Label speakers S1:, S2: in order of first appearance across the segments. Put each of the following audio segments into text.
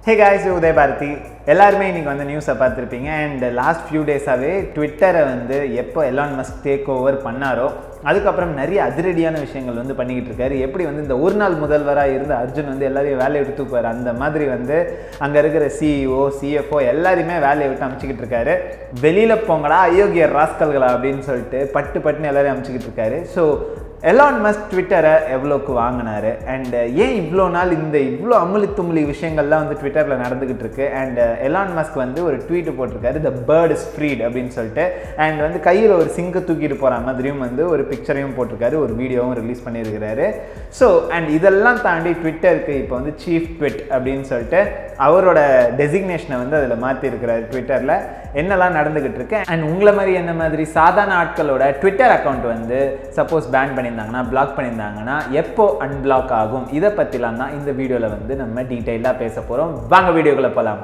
S1: hey guys உதய பாரதி எல்லாருமே இன்னைக்கு வந்து நியூஸை பார்த்துருப்பீங்க அண்ட் லாஸ்ட் ஃபியூ டேஸாகவே ட்விட்டரை வந்து எப்போ எலான் மஸ்க் டேக் ஓவர் பண்ணாரோ அதுக்கப்புறம் நிறைய அதிரடியான விஷயங்கள் வந்து பண்ணிக்கிட்டு இருக்காரு எப்படி வந்து இந்த ஒரு நாள் முதல்வராக இருந்த அர்ஜுன் வந்து எல்லாரையும் வேலையை விட்டு தூக்குவார் அந்த மாதிரி வந்து அங்கே இருக்கிற சிஇஓ சிஎஃப்ஓ எல்லாரையுமே வேலையை விட்டு அமைச்சிக்கிட்டு இருக்காரு வெளியில் போங்கடா அயோக்கியர் ராஸ்கல்களா அப்படின்னு சொல்லிட்டு பட்டு பட்டுன்னு எல்லாரையும் அமைச்சிக்கிட்டு இருக்காரு ஸோ எலான் மஸ்க் ட்விட்டரை எவ்வளோக்கு வாங்கினாரு அண்ட் ஏன் இவ்வளோ நாள் இந்த இவ்வளோ அமுலி தும்ளி விஷயங்கள்லாம் வந்து ட்விட்டரில் நடந்துக்கிட்டு இருக்கு அண்ட் எலான் மஸ்க் வந்து ஒரு ட்வீட் போட்டிருக்காரு த பேர்ட் இஸ் ஃப்ரீட் அப்படின்னு சொல்லிட்டு அண்ட் வந்து கையில் ஒரு சிங்கை தூக்கிட்டு போகிற மாதிரியும் வந்து ஒரு பிக்சரையும் போட்டிருக்காரு ஒரு வீடியோவும் ரிலீஸ் பண்ணியிருக்கிறாரு ஸோ அண்ட் இதெல்லாம் தாண்டி ட்விட்டருக்கு இப்போ வந்து சீஃப் ட்விட் அப்படின்னு சொல்லிட்டு அவரோட டெசிக்னேஷனை வந்து அதில் மாற்றிருக்கிறாரு ட்விட்டரில் என்னெல்லாம் நடந்துக்கிட்டு இருக்கு அண்ட் உங்களை மாதிரி என்ன மாதிரி சாதாரண ஆட்களோட ட்விட்டர் அக்கௌண்ட் வந்து சப்போஸ் பேன் பண்ணியிருந்தாங்கன்னா பிளாக் பண்ணியிருந்தாங்கன்னா எப்போ அன்பிளாக் ஆகும் இதை பற்றிலாம் தான் இந்த வீடியோவில் வந்து நம்ம டீட்டெயிலாக பேச போகிறோம் வாங்க வீடியோக்குள்ளே போகலாம்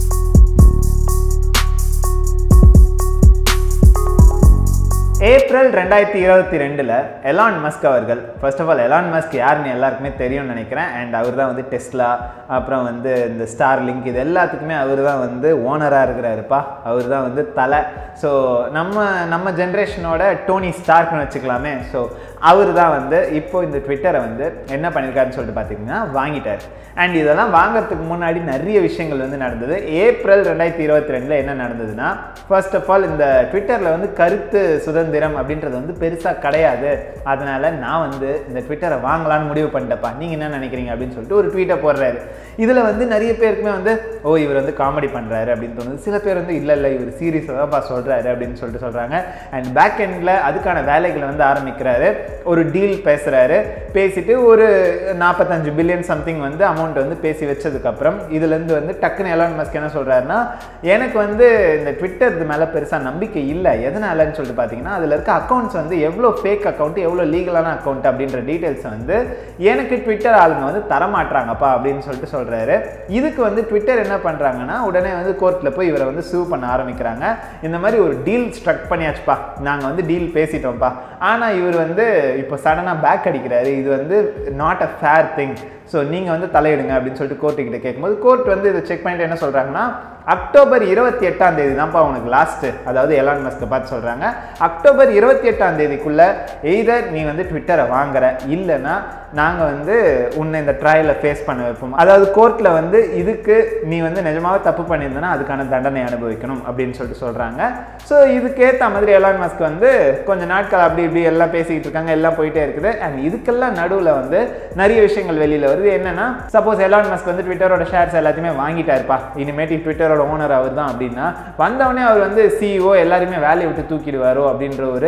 S1: ஏப்ரல் ரெண்டாயிரத்தி இருபத்தி ரெண்டில் எலான் மஸ்க் அவர்கள் first of all Elon Musk யாருன்னு எல்லாருக்குமே தெரியும்னு நினைக்கிறேன் அண்ட் அவர் தான் வந்து டெஸ்லா அப்புறம் வந்து இந்த ஸ்டார் லிங்க் இது எல்லாத்துக்குமே அவர் தான் வந்து ஓனராக இருக்கிறாருப்பா அவர் தான் வந்து தலை ஸோ நம்ம நம்ம ஜென்ரேஷனோட டோனி ஸ்டார்க்னு வச்சுக்கலாமே ஸோ அவர் தான் வந்து இப்போ இந்த ட்விட்டரை வந்து என்ன பண்ணியிருக்காருன்னு சொல்லிட்டு பார்த்தீங்கன்னா வாங்கிட்டார் அண்ட் இதெல்லாம் வாங்குறதுக்கு முன்னாடி நிறைய விஷயங்கள் வந்து நடந்தது ஏப்ரல் ரெண்டாயிரத்தி இருபத்தி ரெண்டில் என்ன நடந்ததுன்னா ஃபர்ஸ்ட் ஆஃப் ஆல் இந்த ட்விட்டரில் வந்து கருத்து சுதந்திரம் அப்படின்றது வந்து பெருசாக கிடையாது அதனால் நான் வந்து இந்த ட்விட்டரை வாங்கலான்னு முடிவு பண்ணிட்டப்பா நீங்கள் என்ன நினைக்கிறீங்க அப்படின்னு சொல்லிட்டு ஒரு ட்வீட்டை போடுறாரு இதில் வந்து நிறைய பேருக்குமே வந்து ஓ இவர் வந்து காமெடி பண்ணுறாரு அப்படின்னு தோணுது சில பேர் வந்து இல்லை இல்லை இவர் சீரியஸாக தான்ப்பா சொல்கிறாரு அப்படின்னு சொல்லிட்டு சொல்கிறாங்க அண்ட் பேக் எண்டில் அதுக்கான வேலைகளை வந்து ஆரம்பிக்கிறாரு ஒரு டீல் பேசுகிறாரு பேசிட்டு ஒரு நாற்பத்தஞ்சு பில்லியன் சம்திங் வந்து அமௌண்ட் வந்து பேசி வச்சதுக்கப்புறம் இதுலேருந்து வந்து டக்குன்னு எலான் மஸ்க் என்ன சொல்கிறாருன்னா எனக்கு வந்து இந்த ட்விட்டர் இது மேலே பெருசாக நம்பிக்கை இல்லை எதனாலன்னு சொல்லிட்டு பார்த்தீங்கன்னா அதில் இருக்க அக்கௌண்ட்ஸ் வந்து எவ்வளோ ஃபேக் அக்கௌண்ட் எவ்வளோ லீகலான அக்கௌண்ட் அப்படின்ற டீட்டெயில்ஸ் வந்து எனக்கு ட்விட்டர் ஆளுங்க வந்து தரமாட்டாங்கப்பா அப்படின்னு சொல்லிட்டு சொல்கிறாரு இதுக்கு வந்து ட்விட்டர் என்ன பண்ணுறாங்கன்னா உடனே வந்து கோர்ட்டில் போய் இவரை வந்து சூவ் பண்ண ஆரம்பிக்கிறாங்க இந்த மாதிரி ஒரு டீல் ஸ்ட்ரக் பண்ணியாச்சுப்பா நாங்கள் வந்து டீல் பேசிட்டோம்ப்பா ஆனால் இவர் வந்து இப்போ சடனாக பேக் அடிக்கிறாரு இது வந்து not a fair thing so நீங்கள் வந்து தலையிடுங்க அப்படின்னு சொல்லிட்டு கோர்ட்டுக்கிட்ட கேட்கும்போது கோர்ட் வந்து இதை செக் பண்ணிட்டு என்ன சொல்கிறாங்கன்னா அக்டோபர் இருபத்தி எட்டாம் தேதி தான்ப்பா உனக்கு லாஸ்ட்டு அதாவது எலான் மஸ்க்கை பார்த்து சொல்கிறாங்க அக்டோபர் இருபத்தி எட்டாம் தேதிக்குள்ளே எய்தர் நீ வந்து ட்விட்டரை வாங்குற இல்லைன்னா நாங்கள் வந்து உன்னை இந்த ட்ரையலை ஃபேஸ் பண்ண வைப்போம் அதாவது கோர்ட்டில் வந்து இதுக்கு நீ வந்து நிஜமாவே தப்பு பண்ணியிருந்தனா அதுக்கான தண்டனை அனுபவிக்கணும் அப்படின்னு சொல்லிட்டு சொல்கிறாங்க ஸோ இதுக்கேற்ற மாதிரி எலான் மஸ்க் வந்து கொஞ்சம் நாட்கள் அப்படி இப்படி எல்லாம் பேசிக்கிட்டு இருக்காங்க எல்லாம் போயிட்டே இருக்குது அண்ட் இதுக்கெல்லாம் நடுவில் வந்து நிறைய விஷயங்கள் வெளியில் வருது என்னன்னா சப்போஸ் எலான் மஸ்க் வந்து ட்விட்டரோட ஷேர்ஸ் எல்லாத்தையுமே வாங்கிட்டாருப்பா இனிமேட்டு ட்விட்டரோட ஓனர் அவர் தான் அப்படின்னா வந்தவொடனே அவர் வந்து சிஇஓ எல்லாருமே வேலையை விட்டு தூக்கிடுவாரோ அப்படின்ற ஒரு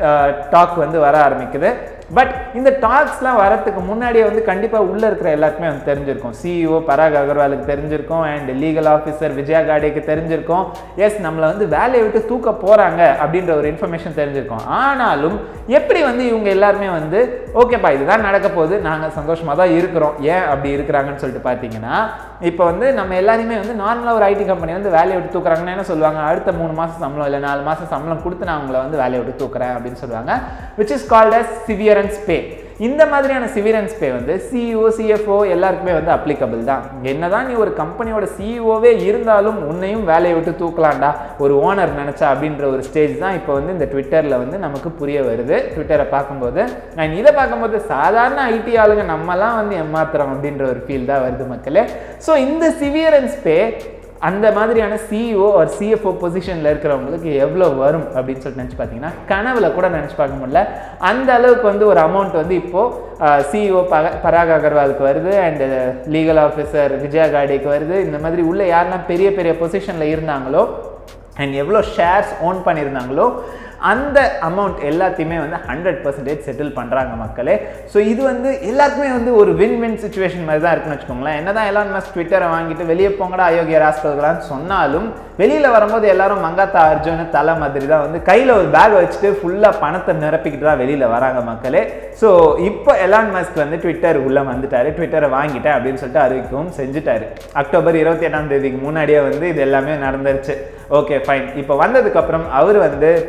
S1: டாக் வந்து வர ஆரம்பிக்குது பட் இந்த டாக்ஸ்லாம் வரத்துக்கு முன்னாடியே வந்து கண்டிப்பாக உள்ளே இருக்கிற எல்லாருக்குமே வந்து தெரிஞ்சிருக்கும் சிஇஓ பராக் அகர்வாலுக்கு தெரிஞ்சிருக்கும் அண்ட் லீகல் ஆஃபீஸர் விஜயா காடேக்கு தெரிஞ்சிருக்கும் எஸ் நம்மளை வந்து வேலையை விட்டு தூக்க போகிறாங்க அப்படின்ற ஒரு இன்ஃபர்மேஷன் தெரிஞ்சிருக்கும் ஆனாலும் எப்படி வந்து இவங்க எல்லாருமே வந்து ஓகேப்பா இதுதான் நடக்க போகுது நாங்கள் சந்தோஷமாக தான் இருக்கிறோம் ஏன் அப்படி இருக்கிறாங்கன்னு சொல்லிட்டு பார்த்தீங்கன்னா இப்போ வந்து நம்ம எல்லாருமே வந்து நார்மலாக ஒரு ஐடி கம்பெனி வந்து வேலையை விட்டு தூக்குறாங்கன்னா என்ன சொல்லுவாங்க அடுத்த மூணு மாதம் சம்பளம் இல்லை நாலு மாதம் சம்பளம் கொடுத்து நான் உங்களை வந்து வேலையை விட்டு தூக்குறேன் அப்படின்னு சொல்லுவாங்க which is called as severance pay இந்த மாதிரியான சிவியரன்ஸ் பே வந்து சிஇஓ சிஎஃப்ஓ எல்லாருக்குமே வந்து அப்ளிகபிள் தான் என்னதான் நீ ஒரு கம்பெனியோட சிஇஓவே இருந்தாலும் உன்னையும் வேலையை விட்டு தூக்கலாம்டா ஒரு ஓனர் நினச்சா அப்படின்ற ஒரு ஸ்டேஜ் தான் இப்போ வந்து இந்த ட்விட்டரில் வந்து நமக்கு புரிய வருது ட்விட்டரை பார்க்கும்போது அண்ட் இதை பார்க்கும்போது சாதாரண ஐடி ஆளுங்க நம்மலாம் வந்து ஏமாத்துறோம் அப்படின்ற ஒரு ஃபீல் தான் வருது மக்களே ஸோ இந்த சிவியரன்ஸ் பே அந்த மாதிரியான சிஇஓ ஒரு சிஎஃப்ஓ பொசிஷனில் இருக்கிறவங்களுக்கு எவ்வளோ வரும் அப்படின்னு சொல்லிட்டு நினச்சி பார்த்தீங்கன்னா கனவுல கூட நினச்சி பார்க்க முடியல அந்த அளவுக்கு வந்து ஒரு அமௌண்ட் வந்து இப்போது சிஇஓ பக பராக் அகர்வாலுக்கு வருது அண்டு லீகல் ஆஃபீஸர் விஜயா காடேக்கு வருது இந்த மாதிரி உள்ள யாரெல்லாம் பெரிய பெரிய பொசிஷனில் இருந்தாங்களோ அண்ட் எவ்வளோ ஷேர்ஸ் ஓன் பண்ணியிருந்தாங்களோ அந்த அமௌண்ட் எல்லாத்தையுமே வந்து ஹண்ட்ரட் பர்சன்டேஜ் செட்டில் பண்ணுறாங்க மக்களே ஸோ இது வந்து எல்லாருக்குமே வந்து ஒரு வின் வின் சுச்சுவேஷன் மாதிரி தான் இருக்குன்னு வச்சுக்கோங்களேன் என்னதான் எலான் மஸ்க் ட்விட்டரை வாங்கிட்டு வெளியே போங்கடா அயோக்கிய ராஸ்கல்களான்னு சொன்னாலும் வெளியில் வரும்போது எல்லாரும் மங்காத்தா அர்ஜுன் தலை மாதிரி தான் வந்து கையில் ஒரு பேக் வச்சுட்டு ஃபுல்லாக பணத்தை நிரப்பிக்கிட்டு தான் வெளியில் வராங்க மக்களே ஸோ இப்போ எலான் மஸ்க் வந்து ட்விட்டர் உள்ளே வந்துட்டாரு ட்விட்டரை வாங்கிட்டேன் அப்படின்னு சொல்லிட்டு அறிவிக்கவும் செஞ்சுட்டாரு அக்டோபர் இருபத்தி எட்டாம் தேதிக்கு முன்னாடியே வந்து இது எல்லாமே நடந்துருச்சு ஓகே ஃபைன் இப்போ வந்ததுக்கப்புறம் அவர் வந்து பண்ணுற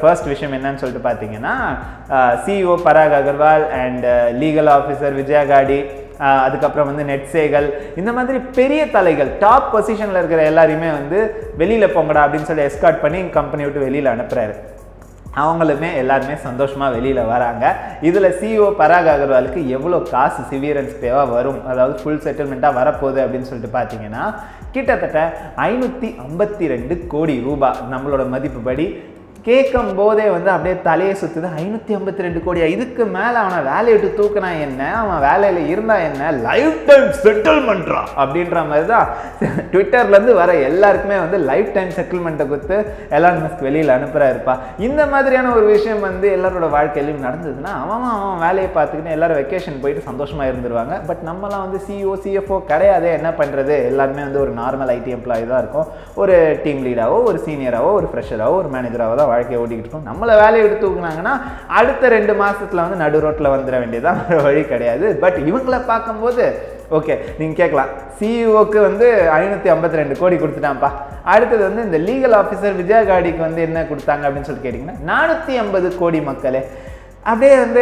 S1: ஃபர்ஸ்ட் விஷயம் என்னன்னு சொல்லிட்டு பார்த்தீங்கன்னா CEO Parag Agarwal and legal officer Vijaya Gadde ah அதுக்கப்புறம் வந்து நெட்சேகள் இந்த மாதிரி பெரிய தலைகள் டாப் பொசிஷனில் இருக்கிற எல்லாரையுமே வந்து வெளியில் போங்கடா அப்படின்னு சொல்லி எஸ்கார்ட் பண்ணி கம்பெனி விட்டு வெளியில் அனுப்புறாரு அவங்களுமே எல்லாருமே சந்தோஷமாக வெளியில் வராங்க இதில் சிஇஓ பராக் அகர்வாலுக்கு எவ்வளோ காசு சிவியரன்ஸ் பேவாக வரும் அதாவது ஃபுல் செட்டில்மெண்ட்டாக வரப்போகுது அப்படின்னு சொல்லிட்டு பார்த்தீங்கன்னா கிட்டத்தட்ட ஐநூற்றி ஐம்பத்தி ரெண்டு கோடி ரூபாய் நம்மளோட மதிப்புப்படி கேட்கும் போதே வந்து அப்படியே தலையை சுற்றுது ஐநூற்றி ஐம்பத்தி ரெண்டு கோடியா இதுக்கு மேலே அவனை வேலையை விட்டு தூக்குனா என்ன அவன் வேலையில் இருந்தா என்ன லைஃப் டைம் செட்டில்மெண்ட்ரா அப்படின்ற மாதிரி தான் ட்விட்டர்லேருந்து வர எல்லாருக்குமே வந்து லைஃப் டைம் செட்டில்மெண்ட்டை கொடுத்து எலான் மஸ்க் வெளியில் அனுப்புகிறாருப்பா இந்த மாதிரியான ஒரு விஷயம் வந்து எல்லாரோட வாழ்க்கையிலும் நடந்ததுன்னா அவன் அவன் வேலையை பார்த்துக்கிட்டு எல்லாரும் வெக்கேஷன் போயிட்டு சந்தோஷமாக இருந்துருவாங்க பட் நம்மலாம் வந்து சிஇஓ சிஎஃப்ஓ கிடையாதே என்ன பண்ணுறது எல்லாருமே வந்து ஒரு நார்மல் ஐடி எம்ப்ளாயி தான் இருக்கும் ஒரு டீம் லீடாவோ ஒரு சீனியராகவோ ஒரு ஃப்ரெஷராகவோ ஒரு மேனேஜராகவோ தான் வாழ்க்கையை ஓட்டிக்கிட்டு இருக்கோம் நம்மளை வேலையை எடுத்து தூக்குனாங்கன்னா அடுத்த ரெண்டு மாசத்துல வந்து நடு ரோட்டில் வந்துட வேண்டியதான் வேற வழி கிடையாது பட் இவங்களை பார்க்கும்போது ஓகே நீங்கள் கேட்கலாம் சிஇஓக்கு வந்து ஐநூற்றி ஐம்பத்தி ரெண்டு கோடி கொடுத்துட்டான்ப்பா அடுத்தது வந்து இந்த லீகல் ஆஃபீஸர் விஜயா காடிக்கு வந்து என்ன கொடுத்தாங்க அப்படின்னு சொல்லி கேட்டிங்கன்னா நானூற்றி ஐம்பது கோடி மக்களே அப்படியே வந்து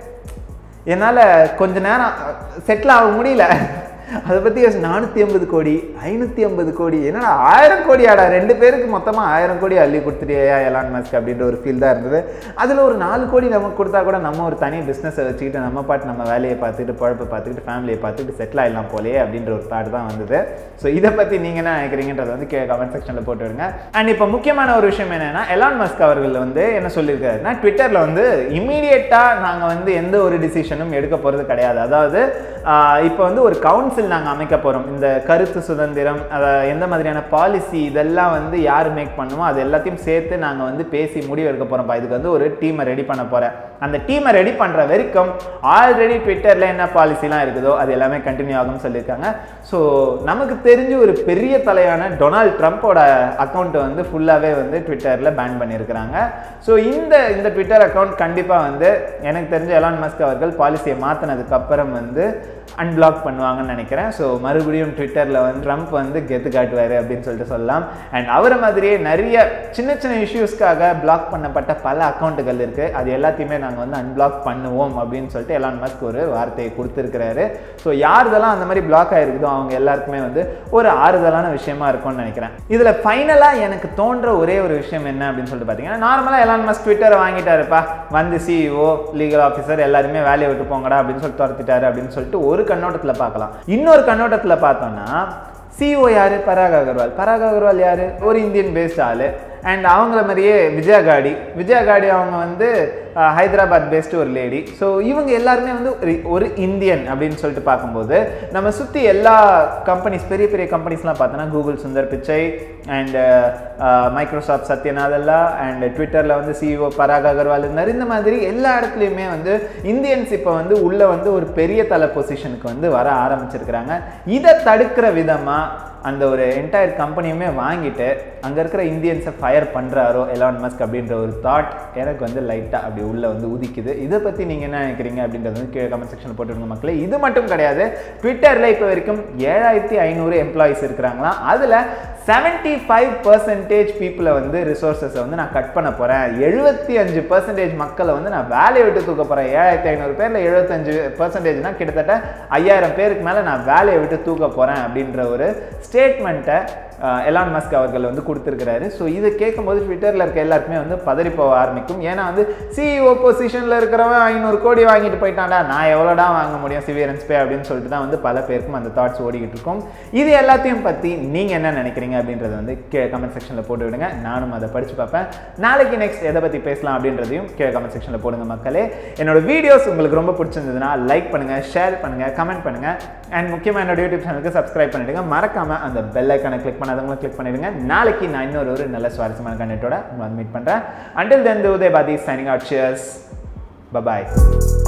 S1: என்னால் கொஞ்ச நேரம் செட்டில் ஆக முடியல அதை பற்றி யோசி நானூற்றி ஐம்பது கோடி ஐநூற்றி ஐம்பது கோடி என்னடா ஆயிரம் கோடி ஆடா ரெண்டு பேருக்கு மொத்தமாக ஆயிரம் கோடி அள்ளி கொடுத்துட்டியா எலான் மஸ்க் அப்படின்ற ஒரு ஃபீல் தான் இருந்தது அதில் ஒரு நாலு கோடி நமக்கு கொடுத்தா கூட நம்ம ஒரு தனி பிஸ்னஸை வச்சுக்கிட்டு நம்ம பாட்டு நம்ம வேலையை பார்த்துக்கிட்டு பழப்பை பார்த்துக்கிட்டு ஃபேமிலியை பார்த்துக்கிட்டு செட்டில் ஆகிடலாம் போலையே அப்படின்ற ஒரு தாட் தான் வந்தது ஸோ இதை பற்றி நீங்கள் என்ன நினைக்கிறீங்கன்றதை வந்து கே கமெண்ட் செக்ஷனில் போட்டு விடுங்க அண்ட் இப்போ முக்கியமான ஒரு விஷயம் என்னென்னா எலான் மஸ்க் அவர்கள் வந்து என்ன சொல்லியிருக்காருன்னா ட்விட்டரில் வந்து இமீடியட்டாக நாங்கள் வந்து எந்த ஒரு டிசிஷனும் எடுக்க போகிறது கிடையாது அதாவது இப்போ வந்து ஒரு கவுன்சில் நாங்கள் அமைக்க போகிறோம் இந்த கருத்து சுதந்திரம் அதை எந்த மாதிரியான பாலிசி இதெல்லாம் வந்து யார் மேக் பண்ணுமோ அது எல்லாத்தையும் சேர்த்து நாங்கள் வந்து பேசி முடிவு எடுக்க போகிறோம்ப்பா இதுக்கு வந்து ஒரு டீமை ரெடி பண்ண போகிறேன் அந்த டீமை ரெடி பண்ணுற வரைக்கும் ஆல்ரெடி ட்விட்டரில் என்ன பாலிசிலாம் இருக்குதோ அது எல்லாமே கண்டினியூ ஆகும்னு சொல்லியிருக்காங்க ஸோ நமக்கு தெரிஞ்சு ஒரு பெரிய தலையான டொனால்ட் ட்ரம்ப்போட அக்கௌண்ட்டை வந்து ஃபுல்லாகவே வந்து ட்விட்டரில் பேன் பண்ணியிருக்கிறாங்க ஸோ இந்த இந்த ட்விட்டர் அக்கௌண்ட் கண்டிப்பாக வந்து எனக்கு தெரிஞ்ச எலான் மஸ்க் அவர்கள் பாலிசியை மாற்றினதுக்கு அப்புறம் வந்து அன்பிளாக் பண்ணுவாங்கன்னு நினைக்கிறேன் ஸோ மறுபடியும் ட்விட்டரில் வந்து ட்ரம்ப் வந்து கெத்து காட்டுவார் அப்படின்னு சொல்லிட்டு சொல்லலாம் அண்ட் அவரை மாதிரியே நிறைய சின்ன சின்ன இஷ்யூஸ்க்காக பிளாக் பண்ணப்பட்ட பல அக்கௌண்ட்டுகள் இருக்குது அது எல்லாத்தையுமே நாங்கள் வந்து அன்பிளாக் பண்ணுவோம் அப்படின்னு சொல்லிட்டு எலான் மஸ்க் ஒரு வார்த்தையை கொடுத்துருக்கிறாரு ஸோ யாருதெல்லாம் அந்த மாதிரி பிளாக் ஆகிருக்குதோ அவங்க எல்லாருக்குமே வந்து ஒரு ஆறுதலான விஷயமா இருக்கும்னு நினைக்கிறேன் இதில் ஃபைனலாக எனக்கு தோன்ற ஒரே ஒரு விஷயம் என்ன அப்படின்னு சொல்லிட்டு பார்த்தீங்கன்னா நார்மலாக எலான் மஸ்க் ட்விட்டரை வாங்கிட்டாருப்பா வந்து சிஇஓ லீகல் ஆஃபீஸர் எல்லாருமே வேலையை விட்டு போங்கடா அப்படின்னு சொல்லிட்டு துரத்திட்டாரு அப்படின்னு சொல்லிட்டு ஒரு கண்ணோட்டத்தில் பார்க்கலாம் இன்னொரு கண்ணோட்டத்தில் பார்த்தோம்னா சிஓ யார் பராக் அகர்வால் பராக் அகர்வால் யார் ஒரு இந்தியன் பேஸ்ட் ஆள் அண்ட் அவங்கள மாதிரியே விஜயா காடி விஜயா காடி அவங்க வந்து அஹ், ஹைதராபாத் பேஸ்டு ஒரு லேடி ஸோ இவங்க எல்லாருமே வந்து ஒரு- ஒரு இந்தியன் அப்படின்னு சொல்லிட்டு பார்க்கும்போது நம்ம சுற்றி எல்லா கம்பெனிஸ் பெரிய பெரிய கம்பெனிஸ்லாம் பார்த்தோன்னா கூகுள் சுந்தர் பிச்சை அண்ட் மைக்ரோசாஃப்ட் சத்யநாதல்லா அண்ட் ட்விட்டரில் வந்து சிஇஓ பராக் அகர்வால் இருந்தார் இந்த மாதிரி எல்லா இடத்துலையுமே வந்து இந்தியன்ஸ் இப்போ வந்து உள்ளே வந்து ஒரு பெரிய தலை பொசிஷனுக்கு வந்து வர ஆரம்பிச்சிருக்கிறாங்க இதை தடுக்கிற விதமாக அந்த ஒரு என்டையர் கம்பெனியுமே வாங்கிட்டு அங்கே இருக்கிற இந்தியன்ஸை ஃபயர் பண்ணுறாரோ எலான் மஸ்க் அப்படின்ற ஒரு தாட் எனக்கு வந்து லைட்டாக அப்படி உள்ளே வந்து உதிக்குது இதை பற்றி நீங்கள் என்ன நினைக்கிறீங்க அப்படின்றது வந்து கீழே கமெண்ட் செக்ஷனில் போட்டுருங்க மக்களே இது மட்டும் கிடையாது ட்விட்டரில் இப்போ வரைக்கும் ஏழாயிரத்தி ஐநூறு எம்ப்ளாயிஸ் இருக்கிறாங்களாம் அதில் செவன்ட்டி ஃபைவ் பர்சன்டேஜ் பீப்புளை வந்து ரிசோர்ஸஸை வந்து நான் கட் பண்ண போகிறேன் எழுபத்தி அஞ்சு பர்சன்டேஜ் மக்களை வந்து நான் வேலையை விட்டு தூக்க போகிறேன் ஏழாயிரத்தி ஐநூறு பேரில் எழுபத்தஞ்சு பர்சன்டேஜ்னா கிட்டத்தட்ட ஐயாயிரம் பேருக்கு மேலே நான் வேலையை விட்டு தூக்க போகிறேன் அப்படின்ற ஒரு ஸ்டேட்மெண்ட்டை எலான் மஸ்க் அவர்கள் வந்து கொடுத்துருக்கிறாரு ஸோ இதை கேட்கும்போது ட்விட்டரில் இருக்க எல்லாருக்குமே வந்து பதறி போக ஆரம்பிக்கும் ஏன்னா வந்து சிஇஓ பொசிஷனில் இருக்கிறவன் ஐநூறு கோடி வாங்கிட்டு போயிட்டான்டா நான் எவ்வளோடா வாங்க முடியும் சிவியரன்ஸ் பே அப்படின்னு சொல்லிட்டு தான் வந்து பல பேருக்கும் அந்த தாட்ஸ் ஓடிக்கிட்டு இருக்கும் இது எல்லாத்தையும் பற்றி நீங்கள் என்ன நினைக்கிறீங்க அப்படின்றத வந்து கே கமெண்ட் செக்ஷனில் போட்டு விடுங்க நானும் அதை படித்து பார்ப்பேன் நாளைக்கு நெக்ஸ்ட் எதை பற்றி பேசலாம் அப்படின்றதையும் கீழே கமெண்ட் செக்ஷனில் போடுங்க மக்களே என்னோட வீடியோஸ் உங்களுக்கு ரொம்ப பிடிச்சிருந்ததுன்னா லைக் பண்ணுங்கள் ஷேர் பண்ணுங்கள் கமெண்ட் பண்ணுங்கள் அண்ட் முக்கியமாக என்னோட யூடியூப் சேனலுக்கு சப்ஸ்கிரைப் பண்ணிடுங்க மறக்காமல் அந்த பெல் ஐக்கானை கிளிக் பண்ணாதவங்களும் கிளிக் பண்ணிடுங்க நாளைக்கு நான் இன்னொரு ஒரு நல்ல சுவாரஸ்யமான கண்டென்ட்டோட உங்களை மீட் பண்ணுறேன் அண்டில் தென் உதயபாதி சைனிங் அவுட் சியர்ஸ் பபாய்